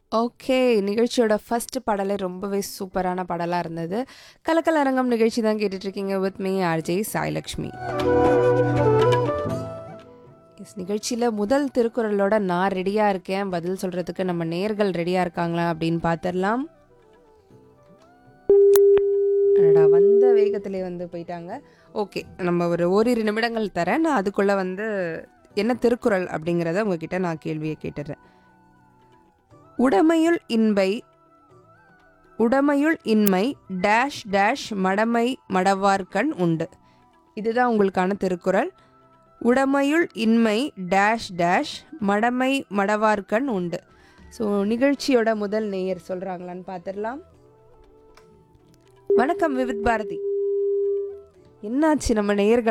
Okay. நிகழ்ச்சியோட first பாடலே ரொம்பவே சூப்பரான பாடலா இருந்தது. கலக்கல் அரங்கம் நிகழ்ச்சி தான் கேட்டுட்ருக்கீங்க with me RJ Sailakshmi. Yes நிகழ்ச்சியில முதல் திருக்குறளோட நான் ரெடியா இருக்கேன். பதில் சொல்றதுக்கு நம்ம நேயர்கள் ரெடியா இருக்காங்களா அப்படின்னு பார்த்துரலாம். அடடா! வந்த வேகத்திலே வந்து போயிட்டாங்க. ஓகே. நம்ம ஒரு ஓரிரு நிமிடங்கள் தரேன். நான் அதுக்குள்ள வந்து என்ன திருக்குறள் அப்படிங்கிறத உங்ககிட்ட நான் கேள்விய கேட்டுர்றேன். உடைமையுள் இன்பை உடைமையுள் இன்மை டேஷ் டேஷ் மடமை மடவார்கண் உண்டு. இதுதான் உங்களுக்கான திருக்குறள். உடைமையுள் இன்மை டேஷ் டேஷ் மடமை மடவார்கண் உண்டு. ஸோ நிகழ்ச்சியோட முதல் நேயர் சொல்றாங்களான்னு பார்த்துரலாம். வணக்கம் விவித் பாரதி. என்னாச்சு நம்ம நேயர்கள்